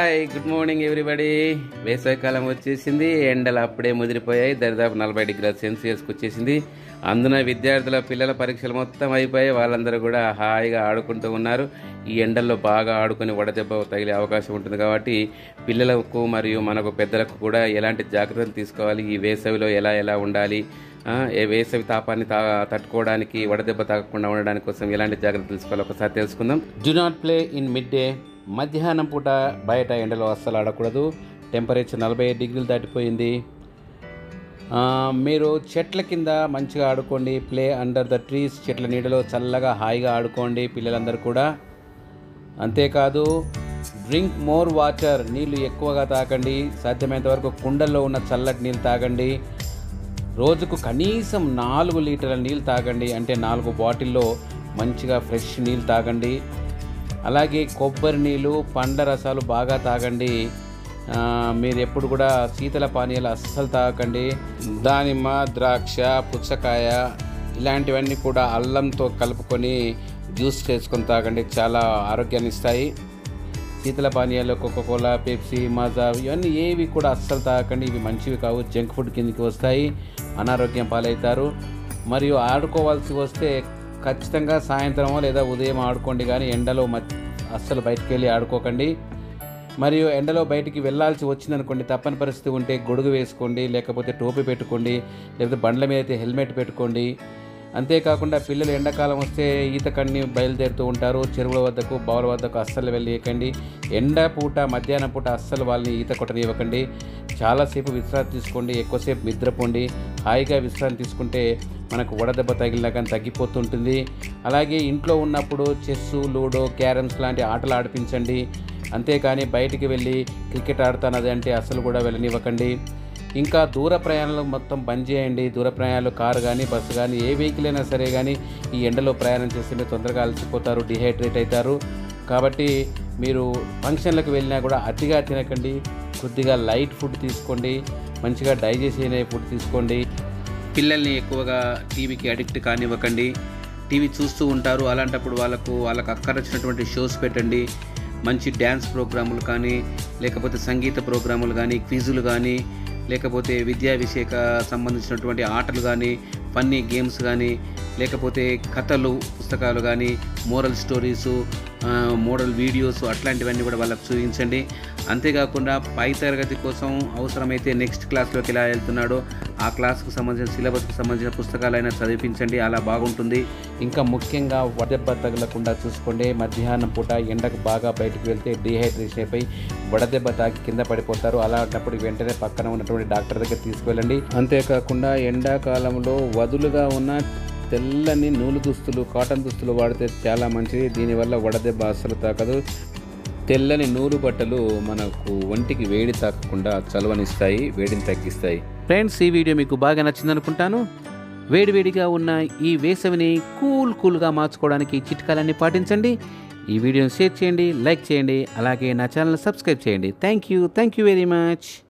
hi good morning everybody వేసవికాలం వచ్చేసింది ఎండలు అప్పుడే ముదిరిపోయాయి దరిదాపు నలభై డిగ్రీల సెల్సియస్కి వచ్చేసింది అందున విద్యార్థుల పిల్లల పరీక్షలు మొత్తం అయిపోయాయి వాళ్ళందరూ కూడా హాయిగా ఆడుకుంటూ ఉన్నారు ఈ ఎండల్లో బాగా ఆడుకొని వడదెబ్బ తగిలే అవకాశం ఉంటుంది కాబట్టి పిల్లలకు మరియు మనకు పెద్దలకు కూడా ఎలాంటి జాగ్రత్తలు తీసుకోవాలి ఈ వేసవిలో ఎలా ఎలా ఉండాలి ఆ, ఏ వేసవి తాపాన్ని తా తట్టుకోవడానికి వడదెబ్బ తాగకుండా ఉండడానికి కోసం ఎలాంటి జాగ్రత్తలు తీసుకోవాలో ఒకసారి తెలుసుకుందాం do not play in midday మధ్యాహ్నం పూట బయట ఎండలో అస్సలు ఆడకూడదు టెంపరేచర్ నలభై ఐదు డిగ్రీలు దాటిపోయింది ఆ, మీరు చెట్ల కింద మంచిగా ఆడుకోండి ప్లే అండర్ ద ట్రీస్ చెట్ల నీడలో చల్లగా హాయిగా ఆడుకోండి పిల్లలందరూ కూడా అంతేకాదు డ్రింక్ మోర్ వాటర్ నీళ్లు ఎక్కువగా తాగండి సాధ్యమైనంత వరకు కుండల్లో ఉన్న చల్లటి నీళ్ళు తాగండి రోజుకు కనీసం నాలుగు లీటర్ల నీళ్ళు తాగండి అంటే నాలుగు బాటిల్లో మంచిగా ఫ్రెష్ నీళ్ళు తాగండి అలాగే కొబ్బరి నీళ్ళు పండ్ల రసాలు బాగా తాగండి ఆ, మీరు ఎప్పుడు కూడా శీతల పానీయాలు అస్సలు తాగకండి దానిమ్మ ద్రాక్ష పుచ్చకాయ ఇలాంటివన్నీ కూడా అల్లంతో కలుపుకొని జ్యూస్ చేసుకొని తాగండి చాలా ఆరోగ్యాన్ని ఇస్తాయి శీతల పానీయాలు కోకోకోలా పెప్సీ మాజా ఇవన్నీ ఏవి కూడా అస్సలు తాగకండి ఇవి మంచివి కావు జంక్ ఫుడ్ కిందకి వస్తాయి అనారోగ్యం పాలవుతారు మరియు ఆడుకోవాల్సి వస్తే ఖచ్చితంగా సాయంత్రమో లేదా ఉదయం ఆడుకోండి కానీ ఎండలో మ అస్సలు బయటికి వెళ్ళి ఆడుకోకండి మరియు ఎండలో బయటికి వెళ్ళాల్సి వచ్చిందనుకోండి తప్పని పరిస్థితి ఉంటే గొడుగు వేసుకోండి లేకపోతే టోపీ పెట్టుకోండి లేకపోతే బండ్ల మీద అయితే హెల్మెట్ పెట్టుకోండి అంతేకాకుండా పిల్లలు ఎండాకాలం వస్తే ఈత కన్ని బయలుదేరుతూ ఉంటారు చెరువుల వద్దకు బావుల వద్దకు అస్సలు వెళ్ళియకండి ఎండ పూట మధ్యాహ్నం పూట అస్సలు వాళ్ళని ఈత కొట్టనివ్వకండి చాలాసేపు విశ్రాంతి తీసుకోండి ఎక్కువసేపు నిద్రపోండి హాయిగా విశ్రాంతి తీసుకుంటే మనకు వడదెబ్బ తగిలినా కానీ తగ్గిపోతుంటుంది అలాగే ఇంట్లో ఉన్నప్పుడు చెస్సు లూడో క్యారమ్స్ లాంటి ఆటలు ఆడిపించండి అంతేకాని బయటికి వెళ్ళి క్రికెట్ ఆడుతానది అంటే అస్సలు కూడా వెళ్ళనివ్వకండి ఇంకా దూర ప్రయాణాలు మొత్తం బంద్ చేయండి దూర ప్రయాణాలు కారు కానీ బస్సు కానీ ఏ వెహికల్ అయినా సరే కానీ ఈ ఎండలో ప్రయాణం చేస్తుంటే తొందరగా అలసిపోతారు డిహైడ్రేట్ అవుతారు కాబట్టి మీరు ఫంక్షన్లకు వెళ్ళినా కూడా అతిగా తినకండి కొద్దిగా లైట్ ఫుడ్ తీసుకోండి మంచిగా డైజెస్ట్ అయిన ఫుడ్ తీసుకోండి పిల్లల్ని ఎక్కువగా టీవీకి అడిక్ట్ కానివ్వకండి టీవీ చూస్తూ ఉంటారు అలాంటప్పుడు వాళ్ళకు వాళ్ళకు అక్కరొచ్చినటువంటి షోస్ పెట్టండి మంచి డ్యాన్స్ ప్రోగ్రాములు కానీ లేకపోతే సంగీత ప్రోగ్రాములు కానీ క్విజులు కానీ లేకపోతే విద్యా విషయక సంబంధించినటువంటి ఆటలు కానీ ఫన్నీ గేమ్స్ కానీ లేకపోతే కథలు పుస్తకాలు కానీ మోరల్ స్టోరీసు మోడల్ వీడియోస్ అట్లాంటివన్నీ కూడా వాళ్ళకి చూపించండి అంతేకాకుండా పై తరగతి కోసం అవసరమైతే నెక్స్ట్ క్లాస్లోకి ఎలా వెళ్తున్నాడో ఆ క్లాస్కు సంబంధించిన సిలబస్కి సంబంధించిన పుస్తకాలైనా చదివించండి అలా బాగుంటుంది ఇంకా ముఖ్యంగా వడదెబ్బ తగలకుండా చూసుకోండి మధ్యాహ్నం పూట ఎండకు బాగా బయటకు వెళ్తే డీహైడ్రేషన్ అయిపోయి వడదెబ్బ తాకి కింద పడిపోతారు అలాంటప్పుడు వెంటనే పక్కన ఉన్నటువంటి డాక్టర్ దగ్గర తీసుకువెళ్ళండి అంతేకాకుండా ఎండాకాలంలో వదులుగా ఉన్న తెల్లని నూలు దుస్తులు కాటన్ దుస్తులు వాడితే చాలా మంచిది దీనివల్ల వడదెబ్బ అస్సలు తాకదు తెల్లని నూలు బట్టలు మనకు ఒంటికి వేడి తాకకుండా చలవనిస్తాయి వేడిని తగ్గిస్తాయి ఫ్రెండ్స్ ఈ వీడియో మీకు బాగా నచ్చింది అనుకుంటాను వేడివేడిగా ఉన్న ఈ వేసవిని కూల్ కూల్గా మార్చుకోవడానికి చిట్కాలన్నీ పాటించండి ఈ వీడియోని షేర్ చేయండి లైక్ చేయండి అలాగే నా ఛానల్ సబ్స్క్రైబ్ చేయండి thank you thank you very much